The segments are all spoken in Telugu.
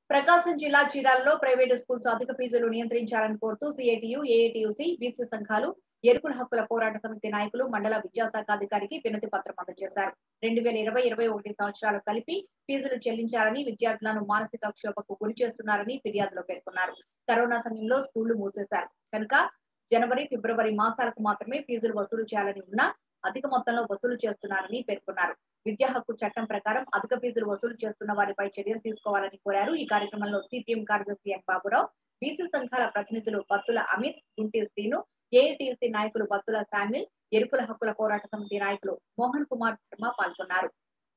ప్రకాశం జిల్లా చీరాలలో ప్రైవేటు స్కూల్స్ అధిక ఫీజులు నియంత్రించాలని కోరుతూ సిఐటియు ఏఐటియుసి బీసీ సంఘాలు ఎరుకుల హక్కుల పోరాట సమితి నాయకులు మండల విద్యాశాఖ అధికారికి వినతి పత్రం అందజేశారు రెండు వేల ఇరవై ఇరవై ఒకటి సంవత్సరాలు కలిపి ఫీజులు చెల్లించాలని విద్యార్థులను మానసిక క్షోభకు గురి చేస్తున్నారని ఫిర్యాదులో పేర్కొన్నారు కరోనా సమయంలో స్కూళ్లు మూసేశారు కనుక జనవరి ఫిబ్రవరి మాసాలకు మాత్రమే ఫీజులు వసూలు చేయాలని ఉన్నా అధిక మొత్తంలో వసూలు చేస్తున్నారని పేర్కొన్నారు విద్యా హక్కు చట్టం ప్రకారం అధిక ఫీజులు వసూలు చేస్తున్న వారిపై చర్యలు తీసుకోవాలని కోరారు ఈ కార్యక్రమంలో సిపిఎం కార్యదర్శి ఎన్ బాబురావు బీసీ సంఘాల ప్రతినిధులు బత్తుల అమిత్ గుంటి శ్రీను ఏఐటీసీ నాయకులు బత్తుల శామ్యుల్ ఎరుకుల హక్కుల పోరాట సమితి నాయకులు మోహన్ కుమార్ శర్మ పాల్గొన్నారు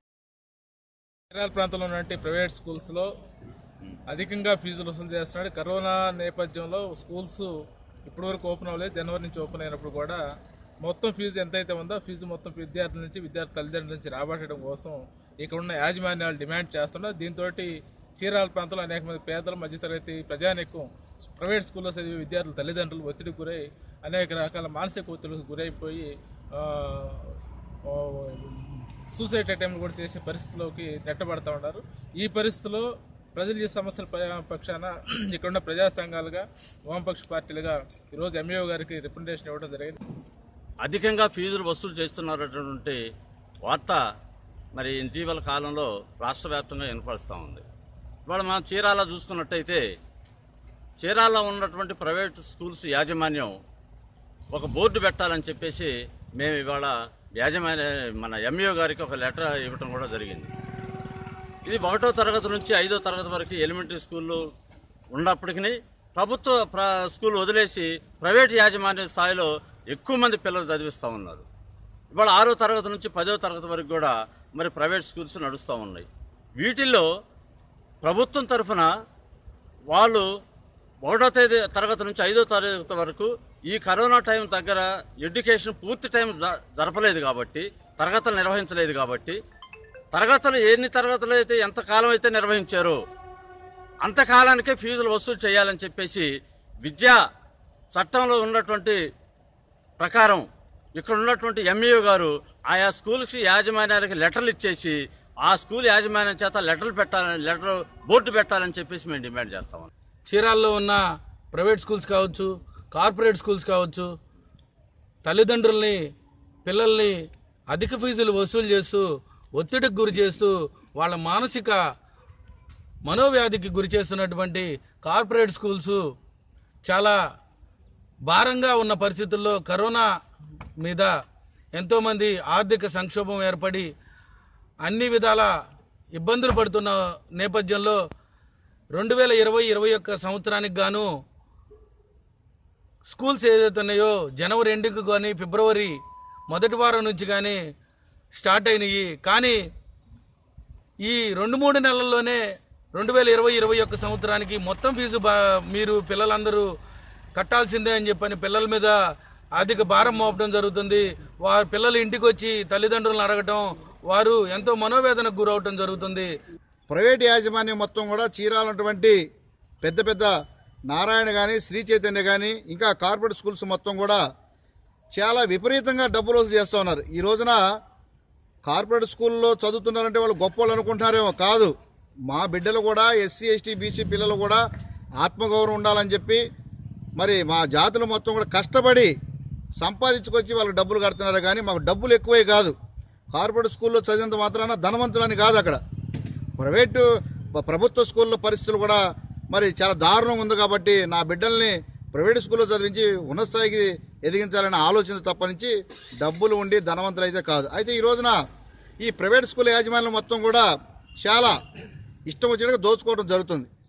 కేరళ ప్రాంతంలో ఉన్నటువంటి ప్రైవేట్ స్కూల్స్లో అధికంగా ఫీజులు వసూలు చేస్తున్నాడు కరోనా నేపథ్యంలో స్కూల్స్ ఇప్పటివరకు ఓపెన్ అవ్వలేదు జనవరి నుంచి ఓపెన్ అయినప్పుడు కూడా మొత్తం ఫీజు ఎంతైతే ఉందో ఫీజు మొత్తం విద్యార్థుల నుంచి విద్యార్థి తల్లిదండ్రుల నుంచి రాబట్టడం కోసం ఇక్కడ ఉన్న యాజమాన్యాలు డిమాండ్ చేస్తున్నారు దీంతో చీరాల ప్రాంతంలో అనేక మంది పేదలు మధ్యతరగతి ప్రజానికం ప్రైవేట్ స్కూల్లో చదివే విద్యార్థుల తల్లిదండ్రులు ఒత్తిడికి గురై అనేక రకాల మానసిక ఒత్తిడికి గురైపోయి ఆ, ఆ, సూసైడ్ అటెంప్ట్ కూడా చేసే పరిస్థితిలోకి నెట్టబడతా ఉన్నారు ఈ పరిస్థితిలో ప్రజలు ఈ సమస్యల ప- పక్షాన ఇక్కడున్న ప్రజా సంఘాలుగా వామపక్ష పార్టీలుగా ఈరోజు ఎంఏఓ గారికి రిప్రజెంటేషన్ ఇవ్వడం జరిగింది అధికంగా ఫీజులు వసూలు చేస్తున్నటువంటి వార్త మరి ఇటీవల కాలంలో రాష్ట్ర వ్యాప్తంగా వినపడుస్తూ ఉంది ఇవాళ మనం చీరాల చూసుకున్నట్టయితే చీరాల ఉన్నటువంటి ప్రైవేట్ స్కూల్స్ యాజమాన్యం ఒక బోర్డు పెట్టాలని చెప్పేసి మేము ఇవాళ యాజమాన్య మన ఎంఈఓ గారికి ఒక లెటర్ ఇవ్వటం కూడా జరిగింది ఇది ఒకటో తరగతి నుంచి ఐదో తరగతి వరకు ఎలిమెంటరీ స్కూళ్ళు ఉన్నప్పటికీ ప్రభుత్వ ప్ర స్కూల్ వదిలేసి ప్రైవేట్ యాజమాన్య స్థాయిలో ఎక్కువ మంది పిల్లలు చదివిస్తూ ఉన్నారు ఇవాళ ఆరో తరగతి నుంచి పదో తరగతి వరకు కూడా మరి ప్రైవేట్ స్కూల్స్ నడుస్తూ ఉన్నాయి వీటిల్లో ప్రభుత్వం తరఫున వాళ్ళు ఒకటో తేదీ తరగతి నుంచి ఐదో తరగతి వరకు ఈ కరోనా టైం దగ్గర ఎడ్యుకేషన్ పూర్తి టైం జ- జరపలేదు కాబట్టి తరగతులు నిర్వహించలేదు కాబట్టి తరగతులు ఎన్ని తరగతులు అయితే ఎంత కాలం అయితే నిర్వహించారో అంతకాలానికే ఫీజులు వసూలు చేయాలని చెప్పేసి విద్యా చట్టంలో ఉన్నటువంటి ప్రకారం ఇక్కడ ఉన్నటువంటి ఎంఈఓ గారు ఆయా స్కూల్కి యాజమాన్యానికి లెటర్లు ఇచ్చేసి ఆ స్కూల్ యాజమాన్యం చేత లెటర్లు పెట్టాలని లెటర్ బోర్డు పెట్టాలని చెప్పేసి మేము డిమాండ్ చేస్తాం చీరాల్లో ఉన్న ప్రైవేట్ స్కూల్స్ కావచ్చు కార్పొరేట్ స్కూల్స్ కావచ్చు తల్లిదండ్రుల్ని పిల్లల్ని అధిక ఫీజులు వసూలు చేస్తూ ఒత్తిడికి గురి చేస్తూ వాళ్ళ మానసిక మనోవ్యాధికి గురి చేస్తున్నటువంటి కార్పొరేట్ స్కూల్స్ చాలా భారంగా ఉన్న పరిస్థితుల్లో కరోనా మీద ఎంతోమంది ఆర్థిక సంక్షోభం ఏర్పడి అన్ని విధాల ఇబ్బందులు పడుతున్న నేపథ్యంలో రెండు వేల ఇరవై ఇరవై ఒక్క సంవత్సరానికి గాను స్కూల్స్ ఏదైతే ఉన్నాయో జనవరి ఎండుకు కానీ ఫిబ్రవరి మొదటి వారం నుంచి కానీ స్టార్ట్ అయినాయి కానీ ఈ రెండు మూడు నెలల్లోనే రెండు వేల ఇరవై ఇరవై ఒక్క సంవత్సరానికి మొత్తం ఫీజు బా మీరు పిల్లలందరూ కట్టాల్సిందే అని చెప్పని పిల్లల మీద అధిక భారం మోపడం జరుగుతుంది వారి పిల్లలు ఇంటికి వచ్చి తల్లిదండ్రులను అడగటం వారు ఎంతో మనోవేదనకు గురవటం జరుగుతుంది ప్రైవేట్ యాజమాన్యం మొత్తం కూడా చీరాలన్నటువంటి పెద్ద పెద్ద నారాయణ కానీ శ్రీ చైతన్య కానీ ఇంకా కార్పొరేట్ స్కూల్స్ మొత్తం కూడా చాలా విపరీతంగా డబ్బులు వసూలు చేస్తూ ఉన్నారు ఈ రోజున కార్పొరేట్ స్కూల్లో చదువుతున్నారంటే వాళ్ళు గొప్ప వాళ్ళు అనుకుంటున్నారేమో కాదు మా బిడ్డలు కూడా ఎస్సీ ఎస్టీ బీసీ పిల్లలు కూడా ఆత్మగౌరవం ఉండాలని చెప్పి మరి మా జాతులు మొత్తం కూడా కష్టపడి సంపాదించుకొచ్చి వాళ్ళకి డబ్బులు కడుతున్నారు కానీ మాకు డబ్బులు ఎక్కువే కాదు కార్పొరేట్ స్కూల్లో చదివినంత మాత్రాన ధనవంతులని కాదు అక్కడ ప్రైవేటు ప- ప్రభుత్వ స్కూల్లో పరిస్థితులు కూడా మరి చాలా దారుణం ఉంది కాబట్టి నా బిడ్డల్ని ప్రైవేట్ స్కూల్లో చదివించి ఉన్నత స్థాయికి ఎదిగించాలనే ఆలోచన తప్పనించి డబ్బులు ఉండి ధనవంతులు అయితే కాదు అయితే ఈ రోజున ఈ ప్రైవేట్ స్కూల్ యాజమాన్యం మొత్తం కూడా చాలా ఇష్టం వచ్చినట్టుగా దోచుకోవడం జరుగుతుంది